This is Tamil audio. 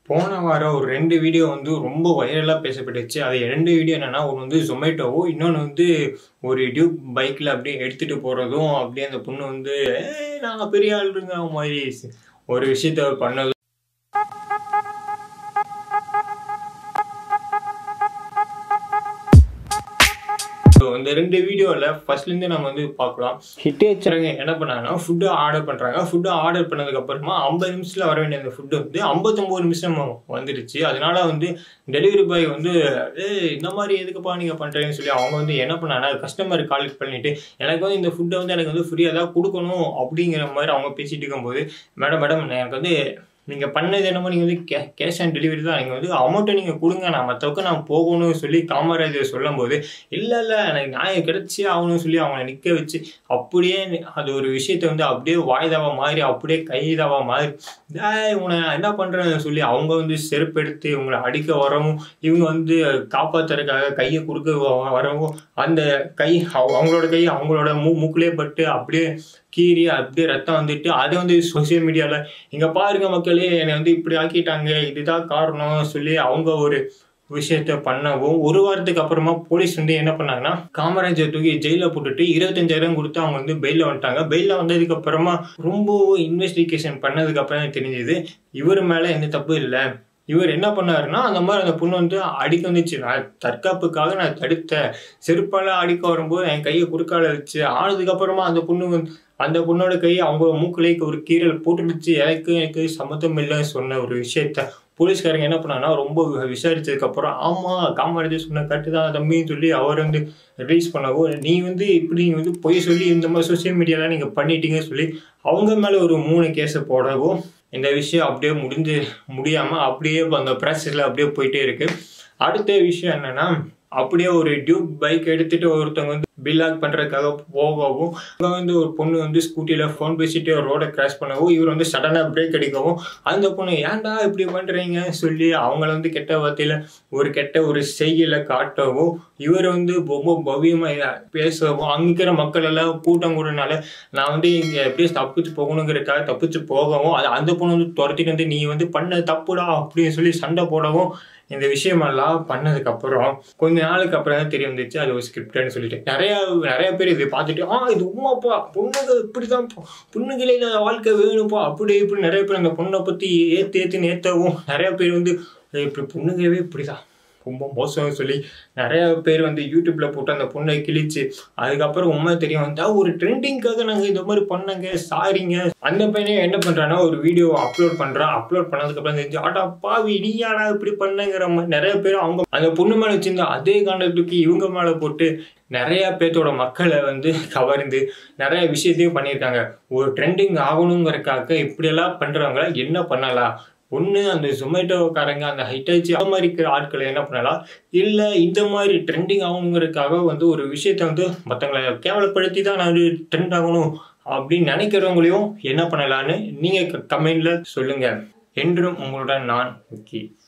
போன வாரம் ஒரு ரெண்டு வீடியோ வந்து ரொம்ப வைரலாக பேசப்பட்டுச்சு அது ரெண்டு வீடியோ என்னன்னா ஒன்று வந்து ஜொமேட்டோவோ இன்னொன்று வந்து ஒரு டியூப் பைக்கில் அப்படியே எடுத்துகிட்டு போகிறதும் அப்படியே அந்த பொண்ணு வந்து "ஏய், நாங்கள் பெரிய ஆளுங்க மாதிரி ஒரு விஷயத்த பண்ணதும் So, இந்த ரெண்டு வீடியோவில் ஃபர்ஸ்ட்லேருந்து நம்ம வந்து பார்க்கலாம் ஹிட்டேச்சரங்க என்ன பண்ணாங்கன்னா ஃபுட்டு ஆர்டர் பண்ணுறாங்க ஃபுட்டு ஆர்டர் பண்ணதுக்கு அப்புறமா ஐம்பது நிமிஷத்தில் வர வேண்டிய அந்த ஃபுட்டு வந்து ஐம்பத்தொம்போது நிமிஷம் வந்துடுச்சு அதனால வந்து டெலிவரி பாய் வந்து ஏய் இந்த மாதிரி எதுக்குப்பா நீங்கள் பண்ணுறீங்கன்னு சொல்லி அவங்க வந்து என்ன பண்ணாங்கன்னா கஸ்டமர் கால் பண்ணிட்டு எனக்கு வந்து இந்த ஃபுட்டை வந்து எனக்கு வந்து ஃப்ரீயாக தான் கொடுக்கணும் அப்படிங்கிற மாதிரி அவங்க பேசிட்டு இருக்கும்போது மேடம் மேடம் எனக்கு வந்து நீங்கள் பண்ணது என்னமோ நீங்கள் வந்து கே கேஷ் ஆன் டெலிவரி தான் நீங்கள் வந்து அமௌண்ட்டை நீங்கள் கொடுங்க நான் மற்றவுக்கு நான் போகணும்னு சொல்லி காமராஜர் சொல்லும்போது இல்லை இல்லை எனக்கு நியாயம் கிடைச்சே ஆகணும்னு சொல்லி அவங்கள நிற்க வச்சு அப்படியே அது ஒரு விஷயத்தை வந்து அப்படியே வாய்தாவா மாறி அப்படியே கைதாவா மாறி டேய் உன்னை நான் என்ன பண்ணுறேன்னு சொல்லி அவங்க வந்து செருப்பெடுத்து இவங்களை அடிக்க வரவும் இவங்க வந்து காப்பாத்துறதுக்காக கையை கொடுக்க வ- வரவும் அந்த கை அவ- அவங்களோட கை அவங்களோட மூ மூக்குலேயே பட்டு அப்படியே கீறி அப்படியே ரத்தம் வந்துட்டு அதை வந்து சோசியல் மீடியாவில் இங்கே பாருங்க மக்களே என்னை வந்து இப்படி ஆக்கிட்டாங்க இதுதான் காரணம் சொல்லி அவங்க ஒரு விஷயத்த பண்ணவும் ஒரு வாரத்துக்கு அப்புறமா போலீஸ் வந்து என்ன பண்ணாங்கன்னா காமராஜர் தூக்கி ஜெயிலில் போட்டுட்டு இருபத்தஞ்சாயிரம் கொடுத்து அவங்க வந்து பெயிலில் வந்துட்டாங்க பெயிலில் வந்ததுக்கு அப்புறமா ரொம்ப இன்வெஸ்டிகேஷன் பண்ணதுக்கு அப்புறம் தான் தெரிஞ்சது இவர் மேலே எந்த தப்பு இல்லை இவர் என்ன பண்ணாருன்னா அந்த மாதிரி அந்த பொண்ணு வந்து அடிக்க வந்துச்சு நான் தற்காப்புக்காக நான் தடுத்தேன் செருப்பால அடிக்க வரும்போது என் கையை குறுக்கால வச்சு ஆனதுக்கு அப்புறமா அந்த பொண்ணு வந்து அந்த பொண்ணோட கை அவங்க மூக்குலைக்கு ஒரு கீரல் போட்டுடுச்சு எனக்கு எனக்கு சம்மந்தம் இல்லைன்னு சொன்ன ஒரு விஷயத்த போலீஸ்காரங்க என்ன பண்ணாங்கன்னா ரொம்ப விசாரிச்சதுக்கு அப்புறம் ஆமா காமராஜர் சொன்ன கட்டு தான் தம்பின்னு சொல்லி அவர் வந்து ரிலீஸ் பண்ணவோ நீ வந்து இப்படி நீ வந்து பொய் சொல்லி இந்த மாதிரி சோசியல் மீடியாலாம் நீங்க பண்ணிட்டீங்கன்னு சொல்லி அவங்க மேல ஒரு மூணு கேஸை போடவும் இந்த விஷயம் அப்படியே முடிஞ்சு முடியாம அப்படியே இப்ப அந்த ப்ராசஸ்ல அப்படியே போயிட்டே இருக்கு அடுத்த விஷயம் என்னன்னா அப்படியே ஒரு டியூப் பைக் எடுத்துட்டு ஒருத்தவங்க வந்து பில்லாக் பண்றதுக்காக போகவும் அங்க வந்து ஒரு பொண்ணு வந்து ஸ்கூட்டில ஃபோன் பேசிட்டு ரோட கிராஸ் பண்ணவும் இவர் வந்து சடனா பிரேக் அடிக்கவும் அந்த பொண்ணு ஏன்டா இப்படி பண்றீங்க சொல்லி அவங்கள வந்து கெட்ட வார்த்தையில ஒரு கெட்ட ஒரு செய்கையில காட்டவும் இவர் வந்து ரொம்ப பவ்யமா பேசவும் அங்க இருக்கிற மக்கள் எல்லாம் கூட்டம் கூடனால நான் வந்து இங்க எப்படியே தப்பிச்சு போகணுங்கிறதுக்காக தப்பிச்சு போகவும் அது அந்த பொண்ணு வந்து துரத்திட்டு வந்து நீ வந்து பண்ண தப்புடா அப்படின்னு சொல்லி சண்டை போடவும் இந்த விஷயமெல்லாம் பண்ணதுக்கு அப்புறம் கொஞ்ச நாளுக்கு அப்புறம் தான் தெரிய வந்துச்சு அது ஒரு ஸ்கிரிப்ட்னு சொல்லிட்டு நிறைய நிறைய பேர் இதை பார்த்துட்டு ஆ இது உண்மைப்பா பொண்ணுங்க இப்படிதான் பொண்ணுகளே இந்த வாழ்க்கை வேணும்ப்பா அப்படி இப்படி நிறைய பேர் அந்த பொண்ணை பத்தி ஏத்து ஏத்து நேத்தவும் நிறைய பேர் வந்து "ஏய், இப்படி பொண்ணுங்கவே இப்படிதான் ரொம்ப மோசம்னு சொல்லி நிறைய பேர் வந்து யூடியூப்ல போட்டு அந்த பொண்ணை கிழிச்சு அதுக்கப்புறம் உண்மை தெரிய வந்தா ஒரு ட்ரெண்டிங்காக நாங்கள் இந்த மாதிரி பண்ணங்க சாரிங்க அந்த பையனே என்ன பண்றான்னா ஒரு வீடியோ அப்லோட் பண்றான் அப்லோட் பண்ணதுக்கு அப்புறம் தெரிஞ்சு ஆடா பாவி நீ யாரா இப்படி பண்ணங்கிற மாதிரி நிறைய பேர் அவங்க அந்த பொண்ணு மேல வச்சிருந்த அதே காண்டத்துக்கு இவங்க மேல போட்டு நிறைய பேர்த்தோட மக்களை வந்து கவர்ந்து நிறைய விஷயத்தையும் பண்ணியிருக்காங்க ஒரு ட்ரெண்டிங் ஆகணுங்கிறதுக்காக இப்படியெல்லாம் பண்றவங்க என்ன பண்ணலாம் ஒன்று அந்த ஜொமேட்டோக்காரங்க அந்த ஹைட்டாச்சு அந்த மாதிரி இருக்கிற ஆட்களை என்ன பண்ணலாம் இல்லை இந்த மாதிரி ட்ரெண்டிங் ஆகணுங்கிறதுக்காக வந்து ஒரு விஷயத்த வந்து மற்றவங்களை கேவலப்படுத்தி தான் நான் வந்து ட்ரெண்ட் ஆகணும் அப்படின்னு நினைக்கிறவங்களையும் என்ன பண்ணலான்னு நீங்கள் கமெண்ட்ல சொல்லுங்க என்றும் உங்களுடன் நான் முக்கி